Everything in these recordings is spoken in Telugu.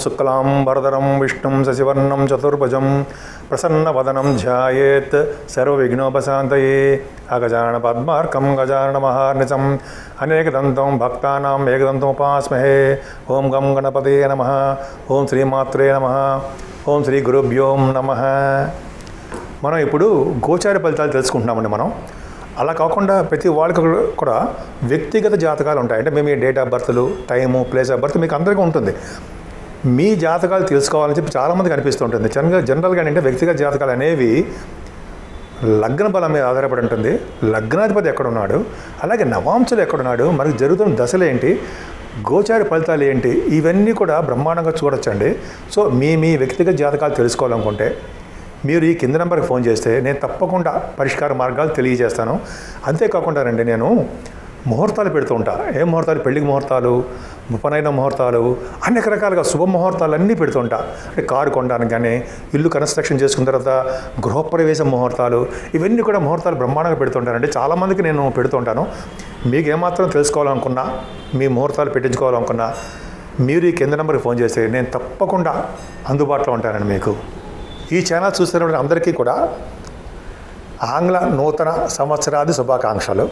శుక్లాం వరదరం విష్ణుం శశివర్ణం చతుర్భుజం ప్రసన్నవదనం ధ్యాయేత్ సర్వవిఘ్నోపశాంతయే అగజాన పద్మార్కం గజాన మహార్నిచం అనేకదంతం భక్తానాం ఏకదంతం ఉపాస్మహే ఓం గం గణపతే నమ ఓం శ్రీమాత్రే నమ ఓం శ్రీ గురుభ్యోం నమ మనం ఇప్పుడు గోచార ఫలితాలు తెలుసుకుంటున్నామండి మనం అలా కాకుండా ప్రతి వాళ్ళకి కూడా వ్యక్తిగత జాతకాలు ఉంటాయి అంటే మేము డేట్ ఆఫ్ బర్త్లు టైము ప్లేస్ ఆఫ్ బర్త్ మీకు అందరికీ ఉంటుంది మీ జాతకాలు తెలుసుకోవాలని చెప్పి చాలామందికి అనిపిస్తుంటుంది జనరల్గా జనరల్గా అంటే వ్యక్తిగత జాతకాలు అనేవి లగ్న బలం మీద ఆధారపడి ఉంటుంది లగ్నాధిపతి ఎక్కడున్నాడు అలాగే నవాంశులు ఎక్కడున్నాడు మనకు జరుగుతున్న దశలు ఏంటి గోచార ఫలితాలు ఏంటి ఇవన్నీ కూడా బ్రహ్మాండంగా చూడొచ్చండి సో మీ మీ వ్యక్తిగత జాతకాలు తెలుసుకోవాలనుకుంటే మీరు ఈ కింద నెంబర్కి ఫోన్ చేస్తే నేను తప్పకుండా పరిష్కార మార్గాలు తెలియజేస్తాను అంతేకాకుండా రండి నేను ముహూర్తాలు పెడుతూ ఉంటా ఏ ముహూర్తాలు పెళ్లికి ముహూర్తాలు ఉపనయన ముహూర్తాలు అనేక రకాలుగా శుభ ముహూర్తాలు అన్నీ పెడుతుంటా అంటే కారు కొనడానికి కానీ ఇల్లు కన్స్ట్రక్షన్ చేసుకున్న తర్వాత గృహప్రవేశ ముహూర్తాలు ఇవన్నీ కూడా ముహూర్తాలు బ్రహ్మాండంగా పెడుతుంటానండి చాలామందికి నేను పెడుతుంటాను మీకు ఏమాత్రం తెలుసుకోవాలనుకున్నా మీ ముహూర్తాలు పెట్టించుకోవాలనుకున్నా మీరు ఈ కింద నెంబర్కి ఫోన్ చేస్తే నేను తప్పకుండా అందుబాటులో ఉంటానండి మీకు ఈ ఛానల్ చూస్తున్నటువంటి అందరికీ కూడా ఆంగ్ల నూతన సంవత్సరాది శుభాకాంక్షలు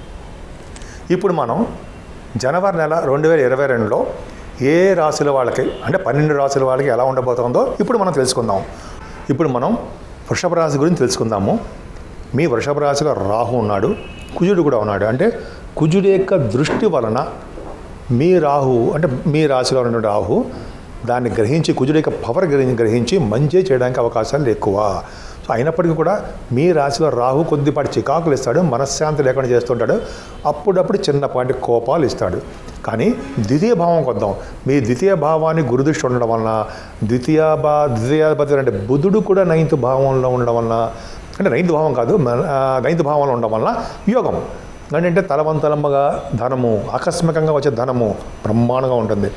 ఇప్పుడు మనం జనవరి నెల రెండు వేల ఇరవై రెండులో ఏ రాశుల వాళ్ళకి అంటే పన్నెండు రాశుల వాళ్ళకి ఎలా ఉండబోతుందో ఇప్పుడు మనం తెలుసుకుందాం ఇప్పుడు మనం వృషభ రాశి గురించి తెలుసుకుందాము మీ వృషభ రాశిలో రాహు ఉన్నాడు కుజుడు కూడా ఉన్నాడు అంటే కుజుడి యొక్క దృష్టి వలన మీ రాహు అంటే మీ రాశిలో ఉన్న రాహు దాన్ని గ్రహించి కుజుడి యొక్క పవర్ గ్రహించి గ్రహించి మంచి చేయడానికి అవకాశాలు ఎక్కువ సో అయినప్పటికీ కూడా మీ రాశిలో రాహు కొద్దిపాటి చికాకులు ఇస్తాడు మనశ్శాంతి లేకుండా చేస్తుంటాడు అప్పుడప్పుడు చిన్నపాటి కోపాలు ఇస్తాడు కానీ ద్వితీయ భావం కొద్దాం మీ ద్వితీయ భావాన్ని గురుదృష్టి ఉండడం వలన ద్వితీయ భా ద్వితీయాధిపతి అంటే బుధుడు కూడా నైన్త్ భావంలో ఉండడం వలన అంటే నైన్త్ భావం కాదు మన- ఆ, నైన్త్ భావంలో ఉండడం వలన యోగం అంటే తలవంతలమ్మగా ధనము ఆకస్మికంగా వచ్చే ధనము బ్రహ్మాండంగా ఉంటుంది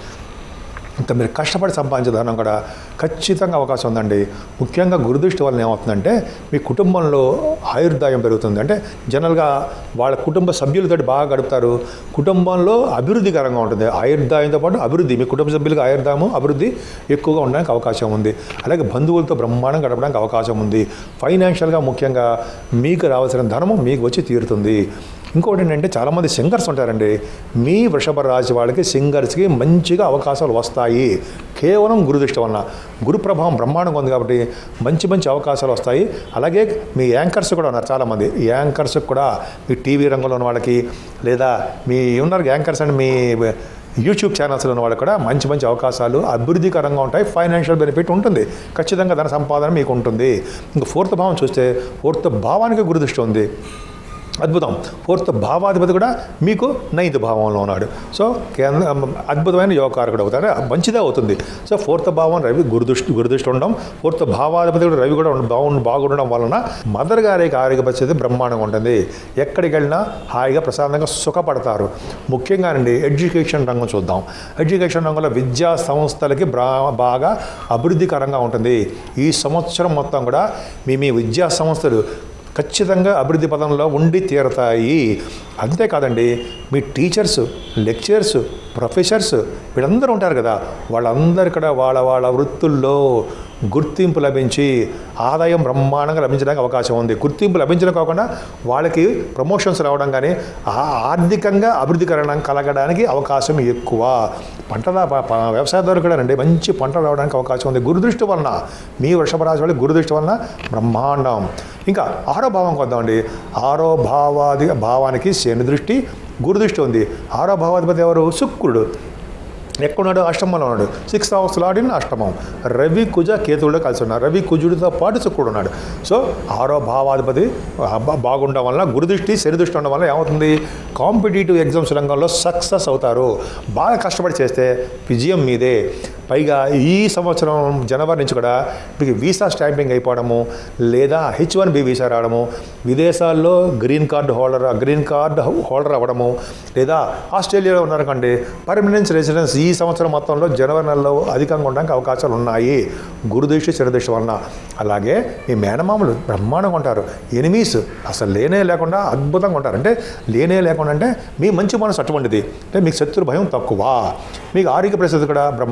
ఇంకా మీరు కష్టపడి సంపాదించే ధనం కూడా ఖచ్చితంగా అవకాశం ఉందండి ముఖ్యంగా గురుదృష్టి వలన ఏమవుతుందంటే మీ కుటుంబంలో ఆయుర్దాయం పెరుగుతుంది అంటే జనరల్గా వాళ్ళ కుటుంబ సభ్యులతో బాగా గడుపుతారు కుటుంబంలో అభివృద్ధికరంగా ఉంటుంది ఆయుర్దాయంతో పాటు అభివృద్ధి మీ కుటుంబ సభ్యులకు ఆయుర్దాయము అభివృద్ధి ఎక్కువగా ఉండడానికి అవకాశం ఉంది అలాగే బంధువులతో బ్రహ్మాండం గడపడానికి అవకాశం ఉంది ఫైనాన్షియల్గా ముఖ్యంగా మీకు రావాల్సిన ధనము మీకు వచ్చి తీరుతుంది ఇంకోటి ఏంటంటే చాలామంది సింగర్స్ ఉంటారండి మీ వృషభ రాశి వాళ్ళకి సింగర్స్కి మంచిగా అవకాశాలు వస్తాయి కేవలం గురుదృష్టి వలన గురు ప్రభావం బ్రహ్మాండంగా ఉంది కాబట్టి మంచి మంచి అవకాశాలు వస్తాయి అలాగే మీ యాంకర్స్ కూడా ఉన్నారు చాలామంది యాంకర్స్ కూడా మీ టీవీ రంగంలో ఉన్న వాళ్ళకి లేదా మీ ఉన్నారు యాంకర్స్ అండ్ మీ యూట్యూబ్ ఛానల్స్లో ఉన్న వాళ్ళకి కూడా మంచి మంచి అవకాశాలు అభివృద్ధికరంగా ఉంటాయి ఫైనాన్షియల్ బెనిఫిట్ ఉంటుంది ఖచ్చితంగా ధన సంపాదన మీకు ఉంటుంది ఇంకా ఫోర్త్ భావం చూస్తే ఫోర్త్ భావానికి గురుదృష్టి ఉంది అద్భుతం ఫోర్త్ భావాధిపతి కూడా మీకు నైన్త్ భావంలో ఉన్నాడు సో కేంద్ర అద్భుతమైన యోగకారకుడు అవుతాడు మంచిదే అవుతుంది సో ఫోర్త్ భావం రవి గురుదృష్టి గురుదృష్టి ఉండడం ఫోర్త్ భావాధిపతి కూడా రవి కూడా ఉండ- బాగు బాగుండడం వలన మదర్ గారి యొక్క ఆరోగ్య పరిస్థితి బ్రహ్మాండంగా ఉంటుంది ఎక్కడికి వెళ్ళినా హాయిగా ప్రశాంతంగా సుఖపడతారు ముఖ్యంగానండి ఎడ్యుకేషన్ రంగం చూద్దాం ఎడ్యుకేషన్ రంగంలో విద్యా సంస్థలకి బ్రా బాగా అభివృద్ధికరంగా ఉంటుంది ఈ సంవత్సరం మొత్తం కూడా మీ మీ విద్యా సంస్థలు ఖచ్చితంగా అభివృద్ధి పదంలో ఉండి తీరతాయి అంతేకాదండి మీ టీచర్స్ లెక్చరర్స్ ప్రొఫెసర్స్ వీళ్ళందరూ ఉంటారు కదా వాళ్ళందరూ కూడా వాళ్ళ వాళ్ళ వృత్తుల్లో గుర్తింపు లభించి ఆదాయం బ్రహ్మాండంగా లభించడానికి అవకాశం ఉంది గుర్తింపు లభించడం కాకుండా వాళ్ళకి ప్రమోషన్స్ రావడం కానీ ఆ- ఆర్థికంగా అభివృద్ధికరణ కలగడానికి అవకాశం ఎక్కువ పంటల ప- ప- వ్యవసాయదారు కూడా రండి మంచి పంటలు రావడానికి అవకాశం ఉంది గురుదృష్టి వలన మీ వృషభ రాశి వాళ్ళకి గురుదృష్టి వలన బ్రహ్మాండం ఇంకా ఆరో భావం కొద్దామండి ఆరో భావాది భావానికి శని దృష్టి గురుదృష్టి ఉంది ఆరో భావాధిపతి ఎవరు శుక్రుడు ఎక్కడున్నాడు అష్టమంలో ఉన్నాడు సిక్స్త్ హౌస్లో ఆడిన అష్టమం రవి కుజ కేతువులో కలిసి ఉన్నారు రవి కుజుడితో పాటు శుక్రుడు ఉన్నాడు సో ఆరో భావాధిపతి బా- బాగుండడం వల్ల గురుదృష్టి శని దృష్టి ఉండడం వల్ల ఏమవుతుంది కాంపిటేటివ్ ఎగ్జామ్స్ రంగంలో సక్సెస్ అవుతారు బాగా కష్టపడి చేస్తే విజయం మీదే పైగా ఈ సంవత్సరం జనవరి నుంచి కూడా మీకు వీసా స్టాంపింగ్ అయిపోవడము లేదా హెచ్ వన్ బి వీసా రావడము విదేశాల్లో green card holder green card holder అవ్వడము లేదా ఆస్ట్రేలియాలో ఉన్నారకండి పర్మనెన్స్ రెసిడెన్స్ ఈ సంవత్సరం మొత్తంలో జనవరి నెలలో అధికంగా ఉండడానికి అవకాశాలు ఉన్నాయి గురుదృష్టి శరదృష్టి వలన అలాగే మీ మేనమామలు బ్రహ్మాండంగా ఉంటారు ఎనిమీస్ అసలు లేనే లేకుండా అద్భుతంగా ఉంటారు అంటే లేనే లేకుండా అంటే మీ మంచి మనసు అటువంటిది అంటే మీకు శత్రు భయం తక్కువ మీకు ఆరోగ్య పరిస్థితి కూడా బ్రహ్మాండంగా ఉంటుందండి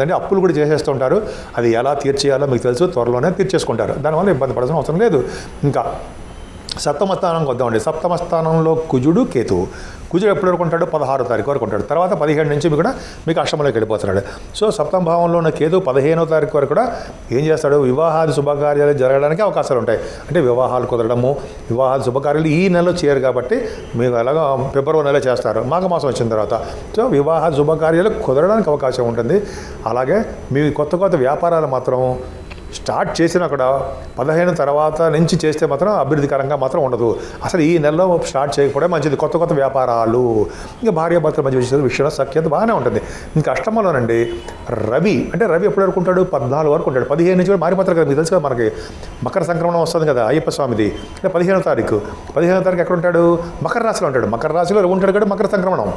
ఎందుకంటే అప్పులు కూడా చేసేస్తూ ఉంటారు అది ఎలా తీర్చేయాలో మీకు తెలుసు త్వరలోనే తీర్చేసుకుంటారు దానివల్ల ఇబ్బంది పడాల్సిన అవసరం లేదు ఇంకా సప్తమ స్థానంకి వద్దామండి సప్తమ స్థానంలో కుజుడు కేతువు కుజుడు ఎప్పటి వరకు ఉంటాడు పదహారో తారీఖు వరకు ఉంటాడు తర్వాత పదిహేడు నుంచి మీకు కూడా మీకు అష్టమంలోకి వెళ్ళిపోతున్నాడు సో సప్తమ భావంలో ఉన్న కేతు పదిహేనో తారీఖు వరకు కూడా ఏం చేస్తాడు వివాహాది శుభకార్యాలు జరగడానికి అవకాశాలు ఉంటాయి అంటే వివాహాలు కుదరడము వివాహాది శుభకార్యాలు ఈ నెలలో చేయరు కాబట్టి మీకు ఎలాగో ఫిబ్రవరి నెల చేస్తారు మాఘమాసం వచ్చిన తర్వాత సో వివాహ శుభకార్యాలు కుదరడానికి అవకాశం ఉంటుంది అలాగే మీ కొత్త కొత్త వ్యాపారాలు మాత్రం స్టార్ట్ చేసినా కూడా పదిహేను తర్వాత నుంచి చేస్తే మాత్రం అభివృద్ధికరంగా మాత్రం ఉండదు అసలు ఈ నెలలో స్టార్ట్ చేయకపోవడం మంచిది కొత్త కొత్త వ్యాపారాలు ఇంకా భార్యాభర్తల మధ్య విషయం విషయంలో సఖ్యత బాగానే ఉంటుంది ఇంకా అష్టమంలోనండి రవి అంటే రవి ఎప్పటి వరకు ఉంటాడు పద్నాలుగు వరకు ఉంటాడు పదిహేను నుంచి కూడా మారిపోతారు కదా మీకు తెలుసు కదా మనకి మకర సంక్రమణం వస్తుంది కదా అయ్యప్ప స్వామిది అంటే పదిహేనో తారీఖు పదిహేనో తారీఖు ఎక్కడ ఉంటాడు మకర రాశిలో ఉంటాడు మకర రాశిలో ఉంటాడు కూడా మకర సంక్రమణం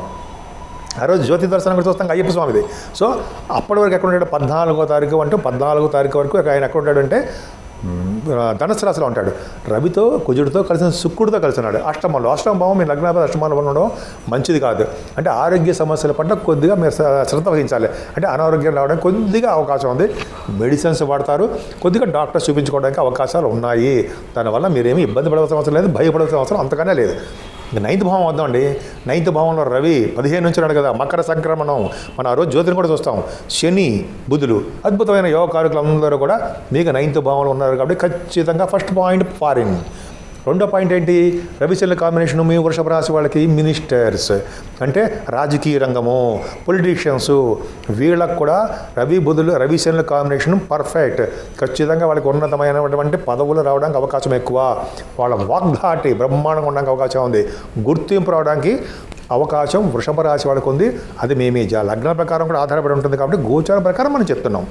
ఆ రోజు జ్యోతి దర్శనం కూడా చూస్తాం అయ్యప్ప స్వామిది సో అప్పటి వరకు ఎక్కడ ఉంటాడు పద్నాలుగో తారీఖు అంటే పద్నాలుగో తారీఖు వరకు ఆయన ఎక్కడ ఉంటాడంటే మ్, ధనుసు రాశిలో ఉంటాడు రవితో కుజుడితో కలిసిన శుక్రుడితో కలిసి ఉన్నాడు అష్టమంలో అష్టమ భావం మీ లగ్నాపతి అష్టమంలో ఉండడం మంచిది కాదు అంటే ఆరోగ్య సమస్యల పట్ల కొద్దిగా మీరు శ్ర- శ్రద్ధ వహించాలి అంటే అనారోగ్యం రావడానికి కొద్దిగా అవకాశం ఉంది మెడిసిన్స్ వాడతారు కొద్దిగా డాక్టర్ చూపించుకోవడానికి అవకాశాలు ఉన్నాయి దానివల్ల మీరేమీ ఇబ్బంది పడవలసిన అవసరం లేదు భయపడవలసిన అవసరం అంతగానే లేదు ఇంకా నైన్త్ భావం వద్దామండి నైన్త్ భావంలో రవి పదిహేను నుంచి ఉన్నాడు కదా మకర సంక్రమణం మన ఆ రోజు జ్యోతిని కూడా చూస్తాం శని బుధులు అద్భుతమైన యోగ కారకులందరూ కూడా మీకు నైన్త్ భావంలో ఉన్నారు కాబట్టి ఖచ్చితంగా ఫస్ట్ పాయింట్ ఫారిన్ రెండో పాయింట్ ఏంటి రవిశల్య కాంబినేషన్ మీ వృషభ రాశి వాళ్ళకి మినిస్టర్స్ అంటే రాజకీయ రంగము పొలిటీషియన్స్ వీళ్ళకు కూడా రవి బుధులు రవిశల్య కాంబినేషన్ పర్ఫెక్ట్ ఖచ్చితంగా వాళ్ళకి ఉన్నతమైనటువంటి పదవులు రావడానికి అవకాశం ఎక్కువ వాళ్ళ వాగ్ధాటి బ్రహ్మాండంగా ఉండడానికి అవకాశం ఉంది గుర్తింపు రావడానికి అవకాశం వృషభ రాశి వాళ్ళకు ఉంది అది మీ మీ జా- లగ్న ప్రకారం కూడా ఆధారపడి ఉంటుంది కాబట్టి గోచారం ప్రకారం మనం చెప్తున్నాం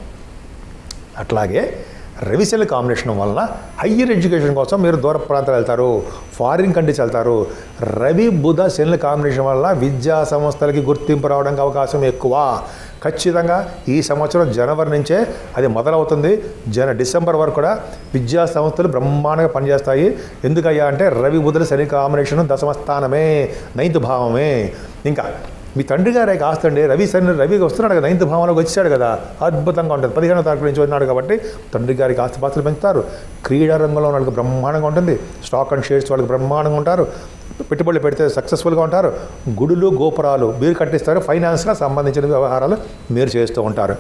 అట్లాగే రవిశైలి కాంబినేషన్ వలన హయ్యర్ ఎడ్యుకేషన్ కోసం మీరు దూర ప్రాంతాలు వెళ్తారు ఫారిన్ కంట్రీస్ వెళ్తారు రవి బుధ శనుల కాంబినేషన్ వల్ల విద్యా సంస్థలకి గుర్తింపు రావడానికి అవకాశం ఎక్కువ ఖచ్చితంగా ఈ సంవత్సరం జనవరి నుంచే అది మొదలవుతుంది జన డిసెంబర్ వరకు కూడా విద్యా సంస్థలు బ్రహ్మాండంగా పనిచేస్తాయి ఎందుకయ్యా అంటే రవి బుధుల శని కాంబినేషన్ దశమ స్థానమే నైన్త్ భావమే ఇంకా మీ తండ్రి గారే కాస్తండి రవి శని రవి వస్తున్నాడు కదా నైన్త్ భావంలోకి వచ్చాడు కదా అద్భుతంగా ఉంటుంది పదిహేనో తారీఖు నుంచి ఉన్నాడు కాబట్టి తండ్రి గారికి ఆస్తిపాస్తులు పెంచుతారు క్రీడా రంగంలో వాళ్ళకి బ్రహ్మాండంగా ఉంటుంది స్టాక్ అండ్ షేర్స్ వాళ్ళకి బ్రహ్మాండంగా ఉంటారు పెట్టుబడులు పెడితే సక్సెస్ఫుల్గా ఉంటారు గుడులు గోపురాలు మీరు కట్టిస్తారు ఫైనాన్స్గా సంబంధించిన వ్యవహారాలు మీరు చేస్తూ ఉంటారు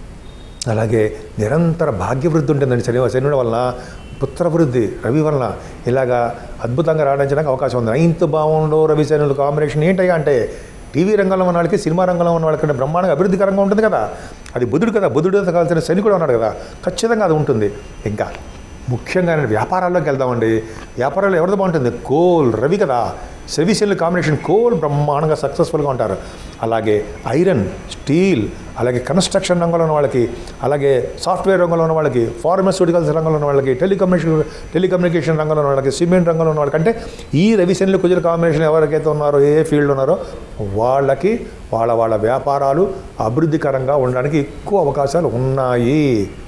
అలాగే నిరంతర భాగ్యవృద్ధి ఉంటుందండి శని శని వలన పుత్రవృద్ధి రవి వలన ఇలాగా అద్భుతంగా రాణించడానికి అవకాశం ఉంది నైన్త్ భావంలో రవి శనుల కాంబినేషన్ ఏంటయ్యా అంటే టీవీ రంగంలో ఉన్న వాళ్ళకి సినిమా రంగంలో ఉన్న వాళ్ళకి బ్రహ్మాండంగా అభివృద్ధికరంగా ఉంటుంది కదా అది బుధుడు కదా బుధుడితో కలిసిన శని కూడా ఉన్నాడు కదా ఖచ్చితంగా అది ఉంటుంది ఇంకా ముఖ్యంగా నేను వ్యాపారాల్లోకి వెళ్దామండి వ్యాపారాలు ఎవరితో బాగుంటుంది కోల్ రవి కదా సెవిసెల్ కాంబినేషన్ కోల్ బ్రహ్మాండంగా సక్సెస్ఫుల్గా ఉంటారు అలాగే ఐరన్ స్టీల్ అలాగే కన్స్ట్రక్షన్ రంగంలో ఉన్న వాళ్ళకి అలాగే సాఫ్ట్వేర్ రంగంలో ఉన్న వాళ్ళకి ఫార్మస్యూటికల్స్ రంగంలో ఉన్న వాళ్ళకి టెలికమ్యూనికేషన్ టెలికమ్యూనికేషన్ రంగంలో ఉన్న వాళ్ళకి సిమెంట్ రంగంలో ఉన్న వాళ్ళకి అంటే ఈ రవిశనులు కుజుల కాంబినేషన్ ఎవరికైతే ఉన్నారో ఏ ఫీల్డ్ ఉన్నారో వాళ్ళకి వాళ్ళ వాళ్ళ వ్యాపారాలు అభివృద్ధికరంగా ఉండడానికి ఎక్కువ అవకాశాలు ఉన్నాయి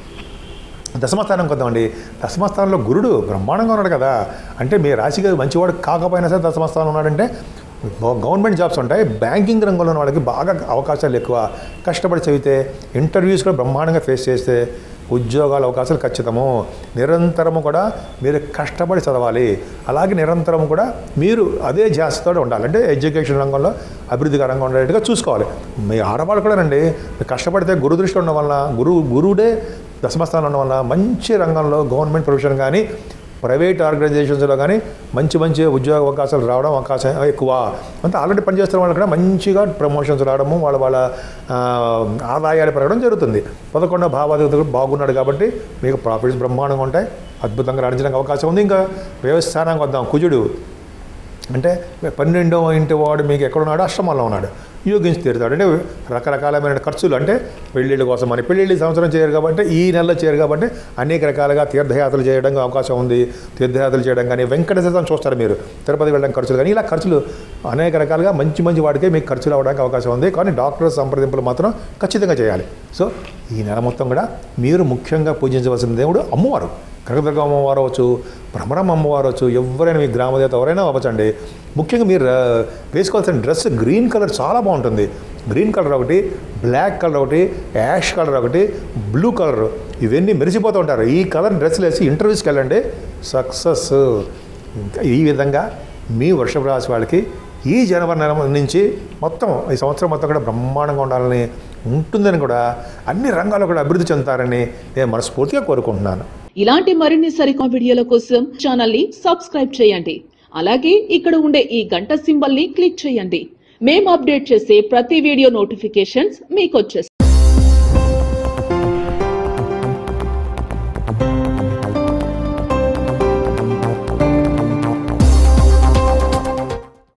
దశమస్థానం కొద్దామండి దశమస్థానంలో గురుడు బ్రహ్మాండంగా ఉన్నాడు కదా అంటే మీ రాశిగా మంచివాడు కాకపోయినా సరే దశమస్థానం ఉన్నాడంటే గవ- గవర్నమెంట్ జాబ్స్ ఉంటాయి బ్యాంకింగ్ రంగంలో ఉన్న వాళ్ళకి బాగా అవకాశాలు ఎక్కువ కష్టపడి చదివితే ఇంటర్వ్యూస్ కూడా బ్రహ్మాండంగా ఫేస్ చేస్తే ఉద్యోగాల అవకాశాలు ఖచ్చితము నిరంతరము కూడా మీరు కష్టపడి చదవాలి అలాగే నిరంతరం కూడా మీరు అదే జాస్తితో ఉండాలి అంటే ఎడ్యుకేషన్ రంగంలో అభివృద్ధికరంగా ఉండేట్టుగా చూసుకోవాలి మీ ఆడవాళ్ళు కూడా రండి మీరు కష్టపడితే గురు దృష్టి ఉండడం వల్ల గురువు గురువుడే దశమస్థానం ఉండడం వల్ల మంచి రంగంలో గవర్నమెంట్ ప్రొఫెషన్ కానీ ప్రైవేట్ ఆర్గనైజేషన్స్లో కానీ మంచి మంచి ఉద్యోగ అవకాశాలు రావడం అవకాశం ఎక్కువ అంతా ఆల్రెడీ పనిచేస్తున్న వాళ్ళు కూడా మంచిగా ప్రమోషన్స్ రావడము వాళ్ళ వాళ్ళ ఆ, ఆదాయాలు పెరగడం జరుగుతుంది పదకొండో భావాధిపతులు బాగున్నాడు కాబట్టి మీకు ప్రాఫిట్స్ బ్రహ్మాండంగా ఉంటాయి అద్భుతంగా రాణించడానికి అవకాశం ఉంది ఇంకా వ్యవస్థానానికి వద్దాం కుజుడు అంటే పన్నెండవ ఇంటి వాడు మీకు ఎక్కడున్నాడు అష్టమంలో ఉన్నాడు యోగించి తీరుతాడు అంటే రకరకాలమైన ఖర్చులు అంటే పెళ్ళిళ్ళ కోసం అని పెళ్ళిళ్ళు ఈ సంవత్సరం చేయరు కాబట్టి ఈ నెలలో చేయరు కాబట్టి అనేక రకాలుగా తీర్థయాత్రలు చేయడానికి అవకాశం ఉంది తీర్థయాత్రలు చేయడం కానీ వెంకటేశ్వరం చూస్తారు మీరు తిరుపతి వెళ్ళడానికి ఖర్చులు కానీ ఇలా ఖర్చులు అనేక రకాలుగా మంచి మంచి వాటికే మీకు ఖర్చులు అవ్వడానికి అవకాశం ఉంది కానీ డాక్టర్ సంప్రదింపులు మాత్రం ఖచ్చితంగా చేయాలి సో ఈ నెల మొత్తం కూడా మీరు ముఖ్యంగా పూజించవలసిన దేవుడు అమ్మవారు కనకదుర్గ అమ్మవారు అవ్వచ్చు భ్రమరం అమ్మవారు అవ్వచ్చు ఎవరైనా మీ గ్రామదేవత ఎవరైనా అవ్వచ్చండి ముఖ్యంగా మీరు ఆ, వేసుకోవాల్సిన డ్రెస్ గ్రీన్ కలర్ చాలా బాగుంటుంది గ్రీన్ కలర్ ఒకటి బ్లాక్ కలర్ ఒకటి యాష్ కలర్ ఒకటి బ్లూ కలర్ ఇవన్నీ మెరిసిపోతూ ఉంటారు ఈ కలర్ డ్రెస్సులు వేసి ఇంటర్వ్యూస్కి వెళ్ళండి సక్సెస్ ఇంకా ఈ విధంగా మీ వృషభ రాశి వాళ్ళకి ఈ జనవరి నెల నుంచి మొత్తం ఈ సంవత్సరం మొత్తం కూడా బ్రహ్మాండంగా ఉండాలని ఉంటుందని కూడా అన్ని రంగాల్లో కూడా అభివృద్ధి చెందుతారని నేను మనస్ఫూర్తిగా కోరుకుంటున్నాను ఇలాంటి మరిన్ని సరికొత్త వీడియోల కోసం ఛానల్ ని సబ్స్క్రైబ్ చేయండి అలాగే ఇక్కడ ఉండే ఈ గంట సింబల్ ని క్లిక్ చేయండి మేము అప్డేట్ చేసే ప్రతి వీడియో నోటిఫికేషన్స్ మీకు వచ్చేస్తాయి